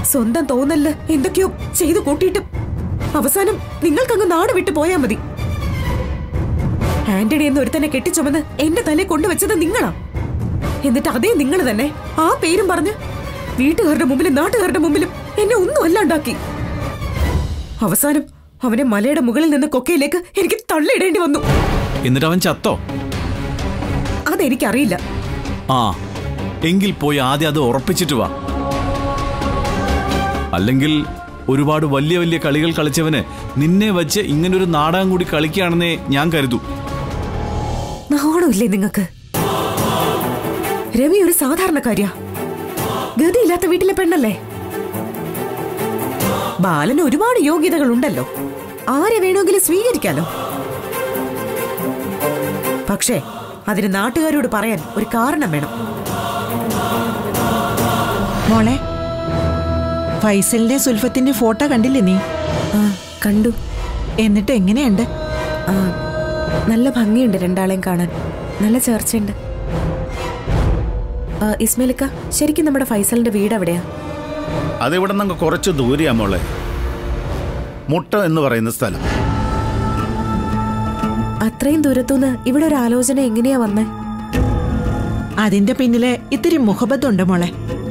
സ്വന്തം തോന്നല്ല എന്തൊക്കെയോ ചെയ്തു കൂട്ടിയിട്ട് അവസാനം നിങ്ങൾക്കങ്ങ് നാട് വിട്ടു പോയാ മതി ആന്റണി എന്ന് ഒരുത്തനെ കെട്ടിച്ചുമന്ന് എന്റെ തലയിൽ കൊണ്ടുവച്ചത് നിങ്ങളാ എന്നിട്ട് അതേ നിങ്ങൾ തന്നെ ആ പേരും പറഞ്ഞ് വീട്ടുകാരുടെ മുമ്പിലും നാട്ടുകാരുടെ മുമ്പിലും എന്നെ ഒന്നും അല്ലാണ്ടാക്കി അവസാനം അവനെ മലയുടെ മുകളിൽ നിന്ന് കൊക്കയിലേക്ക് എനിക്ക് തള്ളിയിടേണ്ടി വന്നു എന്നിട്ട് അവൻ ചത്തോ അതെനിക്കറിയില്ല ആ എങ്കിൽ പോയി ആദ്യം അത് ഉറപ്പിച്ചിട്ട് വാ അല്ലെങ്കിൽ ഒരുപാട് വലിയ വലിയ കളികൾ കളിച്ചവന് നിന്നെ വെച്ച് ഇങ്ങനൊരു നാടകം കൂടി കളിക്കുകയാണെന്നേ ഞാൻ കരുതൂ നാണമില്ലേ നിങ്ങക്ക് രവി ഒരു സാധാരണക്കാരിയാ ഗതിയില്ലാത്ത വീട്ടിലെ പെണ്ണല്ലേ ബാലന് ഒരുപാട് യോഗ്യതകൾ ഉണ്ടല്ലോ ആരെ വേണമെങ്കിലും സ്വീകരിക്കാലോ പക്ഷേ അതിന് നാട്ടുകാരോട് പറയാൻ ഒരു കാരണം വേണം മോളെ ഫൈസലിന്റെ സുൽഫത്തിന്റെ ഫോട്ടോ കണ്ടില്ലേ നീ ആ കണ്ടു എന്നിട്ട് എങ്ങനെയുണ്ട് ആ നല്ല ഭംഗിയുണ്ട് രണ്ടാളെയും കാണാൻ നല്ല ചേർച്ചയുണ്ട് ആ, ഇസ്മയിലിക്ക ശരിക്കും നമ്മുടെ ഫൈസലിന്റെ വീട് എവിടെയാ അതിവിടെ നിന്ന് കുറച്ച് ദൂരെയാ മോളെ മുട്ട എന്ന് പറയുന്ന സ്ഥലം അത്രയും ദൂരത്തുനിന്ന് ഇവിടെ ഒരു ആലോചന എങ്ങനെയാ വന്നേ അതിന്റെ പിന്നില് ഇത്തിരി മുഹബത്തുണ്ട് മോളെ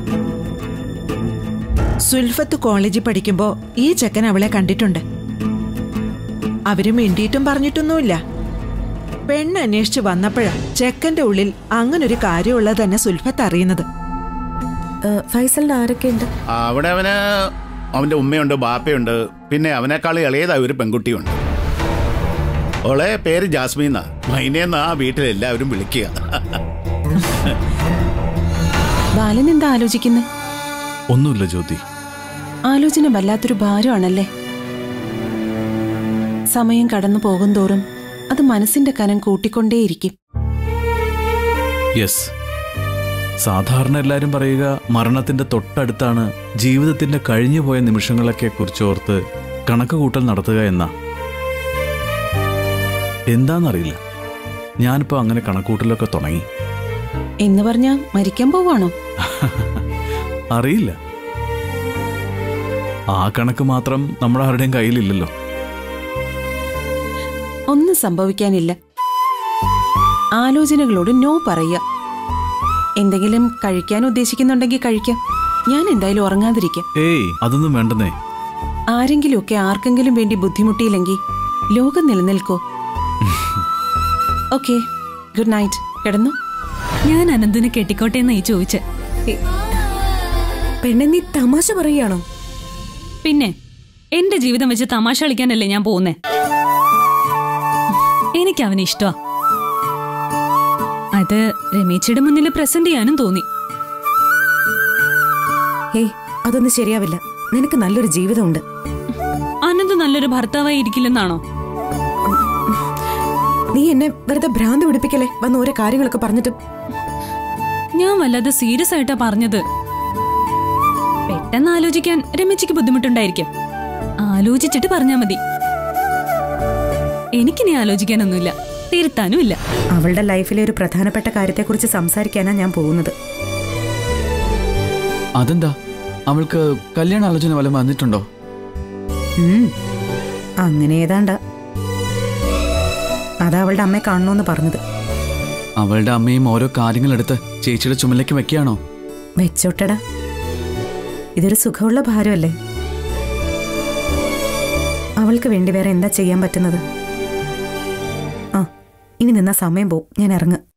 സുൽഫത്ത് കോളേജിൽ പഠിക്കുമ്പോ ഈ ചെക്കൻ അവളെ കണ്ടിട്ടുണ്ട് അവര് മിണ്ടിയിട്ടും പറഞ്ഞിട്ടൊന്നുമില്ല പെണ്ണ് അന്വേഷിച്ച് വന്നപ്പോഴാ ചെക്കന്റെ ഉള്ളിൽ അങ്ങനൊരു കാര്യമുള്ളത് തന്നെ സുൽഫത്ത് അറിയുന്നത് ആ, ഫൈസലിന് ആരൊക്കെയുണ്ട് ആ, അവിടെ അവന് അവന്റെ ഉമ്മയുണ്ട് ബാപ്പയുണ്ട് പിന്നെ അവനേക്കാൾ ഇളയതായ ഒരു പെൺകുട്ടിയുണ്ട് ഓളെ പേര് ജാസ്മീന്ന മൈനേന്ന് ആ വീട്ടിലെല്ലാവരും വിളിക്കുക ബാലൻ എന്താ ആലോചിക്കുന്നത് ഒന്നുമില്ല ജ്യോതി ആലോചന വല്ലാത്തൊരു ഭാരമാണല്ലേ സമയം കടന്നു പോകുന്തോറും അത് മനസ്സിന്റെ കനം കൂട്ടിക്കൊണ്ടേയിരിക്കും യെസ് സാധാരണ എല്ലാവരും പറയുക മരണത്തിന്റെ തൊട്ടടുത്താണ് ജീവിതത്തിന്റെ കഴിഞ്ഞുപോയ നിമിഷങ്ങളൊക്കെ കുറിച്ചോർത്ത് കണക്ക് കൂട്ടൽ നടത്തുക എന്നാ എന്താന്നറിയില്ല ഞാനിപ്പോ അങ്ങനെ കണക്കൂട്ടലൊക്കെ തുടങ്ങി എന്ന് പറഞ്ഞാ മരിക്കാൻ പോവാണോ അറിയില്ല ആ കണക്ക് മാത്രം നമ്മുടെ ആരുടെയും കയ്യിലില്ലല്ലോ ഒന്നും സംഭവിക്കാനില്ല ആലോചനകളോട് നോ പറയുക എന്തെങ്കിലും കഴിക്കാൻ ഉദ്ദേശിക്കുന്നുണ്ടെങ്കിൽ കഴിക്കാം ഞാൻ എന്തായാലും ഉറങ്ങാതിരിക്കാം ഏയ് അതൊന്നും വേണ്ടെന്നേ ആരെങ്കിലുമൊക്കെ ആർക്കെങ്കിലും വേണ്ടി ബുദ്ധിമുട്ടിയില്ലെങ്കിൽ ലോകം നിലനിൽക്കോ ഓക്കെ ഗുഡ് നൈറ്റ് കിടന്നു ഞാൻ അനന്തിനെ കെട്ടിക്കോട്ടെ എന്നായി ചോദിച്ചെ പെണ്ണെ നീ തമാശ പറയുകയാണോ പിന്നെ എന്റെ ജീവിതം വെച്ച് തമാശ കളിക്കാനല്ലേ ഞാൻ പോകുന്നേ എനിക്ക് അവനെ ഇഷ്ടമാ അത് രമേശിയുടെ മുന്നിൽ പ്രസന്റ് ചെയ്യാനും തോന്നി ഏയ് അതൊന്നും ശരിയാവില്ല നിനക്ക് നല്ലൊരു ജീവിതമുണ്ട് അനന്ത് നല്ലൊരു ഭർത്താവായി ഇരിക്കില്ലെന്നാണോ നീ എന്നെ വെറുതെ ഭ്രാന്ത് പിടിപ്പിക്കലേ വന്ന് ഓരോ കാര്യങ്ങളൊക്കെ പറഞ്ഞിട്ട് ഞാൻ വല്ലാതെ സീരിയസ് ആയിട്ടാ പറഞ്ഞത് പെട്ടെന്ന് ആലോചിക്കാൻ രമേശിക്ക് ബുദ്ധിമുട്ടുണ്ടായിരിക്കും ആലോചിച്ചിട്ട് പറഞ്ഞാ മതി എനിക്കിനി ആലോചിക്കാനൊന്നുമില്ല തിരുത്താനും ഇല്ല അവളുടെ ലൈഫിലെ ഒരു പ്രധാനപ്പെട്ട കാര്യത്തെക്കുറിച്ച് സംസാരിക്കാനാണ് ഞാൻ പോകുന്നത് അതെന്താ അവൾക്ക് കല്യാണ ആലോചന വല്ലതും വന്നിട്ടുണ്ടോ ഉം, അങ്ങനെ ഏതാണ്ട അതാ അവളുടെ അമ്മയെ കാണണമെന്ന് പറഞ്ഞത് അവളുടെ അമ്മയും ഓരോ കാര്യങ്ങളെടുത്ത് ചേച്ചിയുടെ ചുമലിലേക്ക് വെക്കുകയാണോ വെച്ചോട്ടടാ ഇതൊരു സുഖമുള്ള ഭാരമല്ലേ അവൾക്ക് വേണ്ടി വേറെ എന്താ ചെയ്യാൻ പറ്റുന്നത് ആ ഇനി നിന്ന സമയം പോവും ഞാൻ ഇറങ്ങും